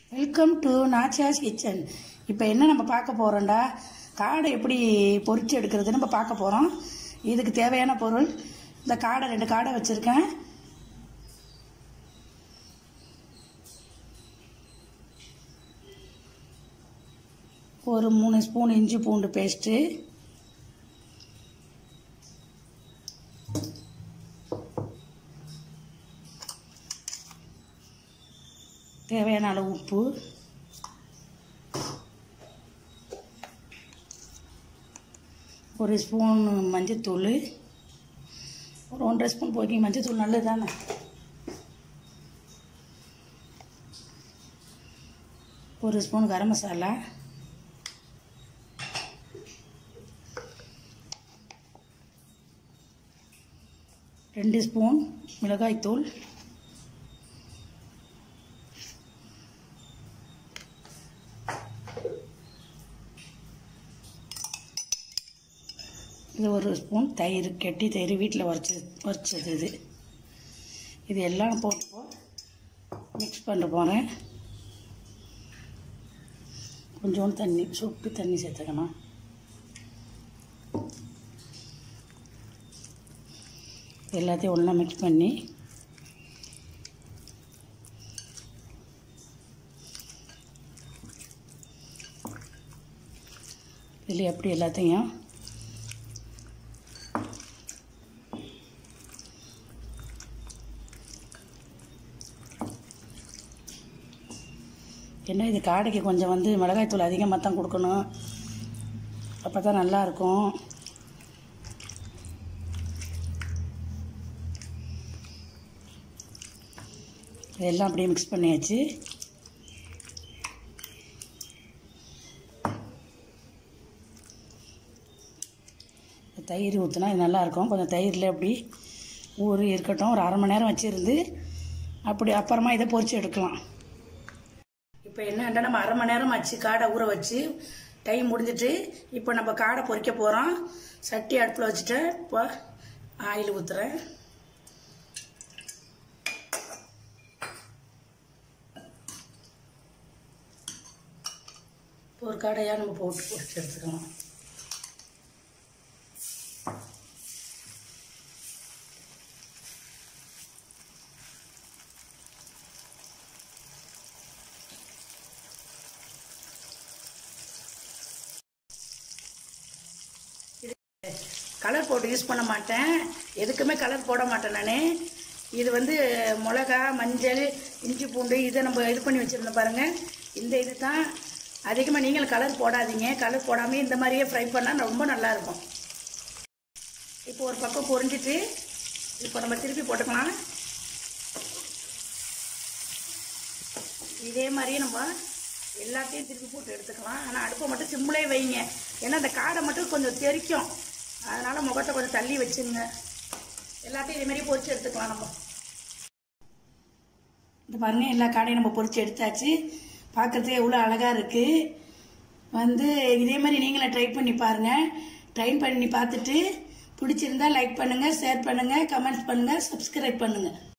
welcome to நாச்சியாஸ் kitchen இப்போ என்ன நம்ம பார்க்க போகிறோம்டா காடை எப்படி பொரிச்சு எடுக்கிறது நம்ம பார்க்க போகிறோம் இதுக்கு தேவையான பொருள் இந்த காடை ரெண்டு காடை வச்சுருக்கேன் ஒரு மூணு ஸ்பூன் இஞ்சி பூண்டு பேஸ்ட்டு தேவையான அளவு உப்பு ஒரு ஸ்பூன் மஞ்சத்தூள் ஒரு ஒன்றரை ஸ்பூன் போய்க்கு மஞ்சத்தூள் நல்லது தானே ஒரு ஸ்பூன் கரம் மசாலா ரெண்டு ஸ்பூன் மிளகாய்த்தூள் இது ஒரு ஸ்பூன் தயிர் கெட்டி தயிர் வீட்டில் வரைச்சி வரைச்சது இது இது எல்லாம் போட்டு மிக்ஸ் பண்ண போகிறேன் கொஞ்சோண்டு தண்ணி சுட்டு தண்ணி சேர்த்துக்கணும் எல்லாத்தையும் ஒன்றா மிக்ஸ் பண்ணி இதில் எப்படி எல்லாத்தையும் என்ன இது காடைக்கு கொஞ்சம் வந்து மிளகாய்த்தூள் அதிகமாக தான் கொடுக்கணும் அப்போ தான் நல்லாயிருக்கும் இதெல்லாம் அப்படியே மிக்ஸ் பண்ணியாச்சு தயிர் ஊற்றினா இது நல்லாயிருக்கும் கொஞ்சம் தயிரில் அப்படி ஊறி இருக்கட்டும் ஒரு அரை மணி நேரம் வச்சுருந்து அப்படி அப்புறமா இதை பொரிச்சு எடுக்கலாம் இப்போ என்னன்னா நம்ம அரை மணி நேரம் ஆச்சு காடை ஊற வச்சு டைம் முடிஞ்சிட்டு இப்போ நம்ம காடை பொரிக்க போகிறோம் சட்டி அடுப்பில் வச்சுட்டு இப்போ ஆயில் ஊற்றுறேன் இப்போ ஒரு காடையாக நம்ம போட்டு பொரிச்சு எடுத்துக்கலாம் கலர் போட்டு யூஸ் பண்ண மாட்டேன் எதுக்குமே கலர் போட மாட்டேன் நான் இது வந்து மிளகா மஞ்சள் இஞ்சி பூண்டு இதை நம்ம இது பண்ணி வச்சுருந்தோம் பாருங்கள் இந்த இது தான் அதிகமாக நீங்களும் கலர் போடாதீங்க கலர் போடாமல் இந்த மாதிரியே ஃப்ரை பண்ணால் ரொம்ப நல்லாயிருக்கும் இப்போ ஒரு பக்கம் பொரிஞ்சிட்டு இப்போ நம்ம திருப்பி போட்டுக்கலாம் இதே மாதிரியே நம்ம எல்லாத்தையும் திருப்பி போட்டு எடுத்துக்கலாம் ஆனால் அடுப்பை மட்டும் சிம்மிலே வைங்க ஏன்னா அந்த காடை மட்டும் கொஞ்சம் தெறிக்கும் அதனால் முகத்தை கொஞ்சம் தள்ளி வச்சுங்க எல்லாத்தையும் இதே மாதிரி பொரிச்சு எடுத்துக்கலாம் நம்ம இந்த பாருங்க எல்லா காடையும் நம்ம பொரிச்சு எடுத்தாச்சு பார்க்கறதுக்கு எவ்வளோ அழகாக இருக்குது வந்து இதே மாதிரி நீங்களும் ட்ரை பண்ணி பாருங்கள் ட்ரை பண்ணி பார்த்துட்டு பிடிச்சிருந்தா லைக் பண்ணுங்கள் ஷேர் பண்ணுங்கள் கமெண்ட்ஸ் பண்ணுங்கள் சப்ஸ்கிரைப் பண்ணுங்கள்